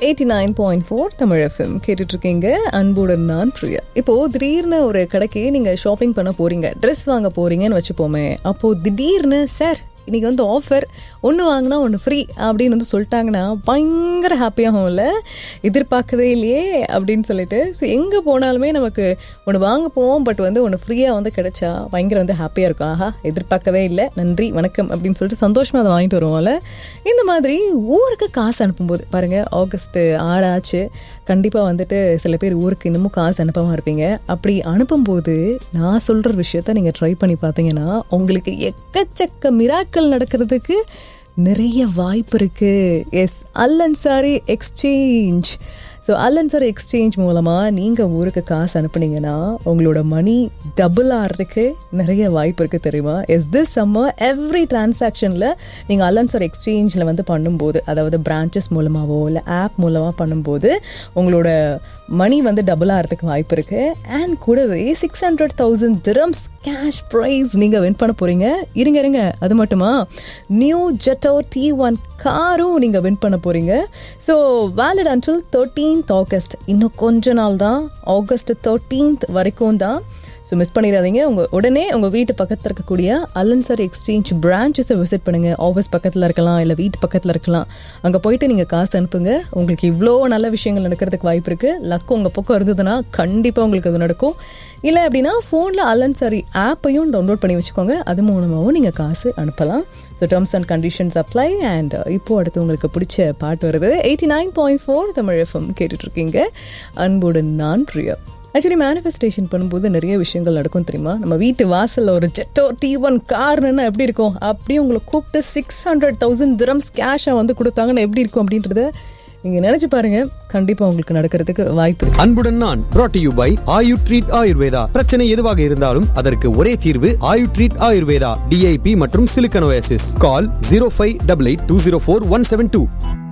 eighty nine point four Tamil F M கேட்டுட்டு இருக்கீங்க அன்புடன் நான் பிரியா இப்போ திடீர்னு ஒரு கடைக்கு நீங்க ஷாப்பிங் பண்ண போறீங்க ட்ரெஸ் வாங்க போறீங்கன்னு வச்சுப்போமே அப்போ திடீர்னு சார் இன்னைக்கு வந்து ஆஃபர் ஒன்று வாங்கினா ஒன்று ஃப்ரீ அப்படின்னு வந்து சொல்லிட்டாங்கன்னா பயங்கர ஹாப்பியாகும்ல எதிர்பார்க்கவே இல்லையே அப்படின்னு சொல்லிட்டு ஸோ எங்கே போனாலுமே நமக்கு ஒன்று வாங்க போவோம் பட் வந்து ஒன்று ஃப்ரீயாக வந்து கிடைச்சா பயங்கர வந்து ஹாப்பியாக இருக்கும் ஆஹா எதிர்பார்க்கவே இல்லை நன்றி வணக்கம் அப்படின்னு சொல்லிட்டு சந்தோஷமாக அதை வாங்கிட்டு வருவோம்ல இந்த மாதிரி ஊருக்கு காசு அனுப்பும்போது பாருங்கள் ஆகஸ்ட் ஆறாச்சு கண்டிப்பாக வந்துட்டு சில பேர் ஊருக்கு இன்னமும் காசு அனுப்பாமல் இருப்பீங்க அப்படி அனுப்பும்போது நான் சொல்கிற விஷயத்த நீங்கள் ட்ரை பண்ணி பார்த்தீங்கன்னா உங்களுக்கு எக்கச்சக்க மிராக்கள் நடக்கிறதுக்கு நிறைய வாய்ப்பு இருக்குது yes Al Ansari exchange so Al Ansari exchange மூலமாக நீங்கள் ஊருக்கு காசு அனுப்புனீங்கன்னா உங்களோட மணி டபுள் ஆகிறதுக்கு நிறைய வாய்ப்பு இருக்குது தெரியுமா எஸ் திஸ் சம்மர் எவ்ரி டிரான்சாக்ஷனில் நீங்கள் அல்லன்சாரி எக்ஸ்சேஞ்சில் வந்து பண்ணும்போது அதாவது பிரான்ச்சஸ் மூலமாகவோ இல்லை ஆப் மூலமாக பண்ணும்போது உங்களோட மணி வந்து டபுள் ஆகிறதுக்கு வாய்ப்பு இருக்குது அண்ட் கூடவே six hundred thousand dirhams cash prize நீங்கள் வின் பண்ண போகிறீங்க இருங்க இருங்க அது மட்டுமா நியூ ஜெட்டோ டி ஒன் காரும் நீங்கள் வின் பண்ண போகிறீங்க so valid until thirteenth August இன்னும் கொஞ்ச நாள் தான் ஆகஸ்ட் தேர்ட்டீன்த் வரைக்கும் தான் ஸோ மிஸ் பண்ணிடாதீங்க உங்கள் உடனே உங்கள் வீட்டு பக்கத்தில் இருக்கக்கூடிய அல்லன்சர் எக்ஸ்சேஞ்ச் பிரான்ச்சஸை விசிட் பண்ணுங்கள் ஆஃபீஸ் பக்கத்தில் இருக்கலாம் இல்லை வீட்டு பக்கத்தில் இருக்கலாம் அங்கே போயிட்டு நீங்கள் காசு அனுப்புங்க உங்களுக்கு இவ்வளோ நல்ல விஷயங்கள் நடக்கிறதுக்கு வாய்ப்பு இருக்குது லக்கு உங்கள் பக்கம் இருந்ததுன்னா கண்டிப்பாக உங்களுக்கு அது நடக்கும் இல்லை அப்படின்னா ஃபோனில் அல்லன்சரி ஆப்பையும் டவுன்லோட் பண்ணி வச்சுக்கோங்க அது மூலமாகவும் நீங்கள் காசு அனுப்பலாம் so terms and conditions apply and இப்போ அடுத்து உங்களுக்கு பிடிச்ச பாட்டு வருது eighty nine point four Tamil F M கேட்டுட்ருக்கீங்க அன்புடன் நான் பிரியா ஆக்சுவலி மேனிஃபெஸ்டேஷன் பண்ணும்போது நிறைய விஷயங்கள் நடக்கும் தெரியுமா நம்ம வீட்டு வாசலில் ஒரு ஜெட்டோ டி ஒன் கார்னா எப்படி இருக்கும் அப்படியே உங்களை கூப்பிட்டு சிக்ஸ் ஹண்ட்ரட் தௌசண்ட் திரம்ஸ் கேஷை வந்து கொடுத்தாங்கன்னா எப்படி இருக்கும் அப்படின்றத நீங்கள் நினச்சி பாருங்க கண்டிப்பாக உங்களுக்கு நடக்கிறதுக்கு வாய்ப்பு இருக்கு அன்புடன் நான் brought to you by Ayu treat Ayurveda பிரச்சனை எதுவாக இருந்தாலும் அதற்கு ஒரே தீர்வு ஆயு ட்ரீட் ஆயுர்வேதா டிஐபி மற்றும் சிலிக்கனோசிஸ் call zero five double eight two zero four one seven two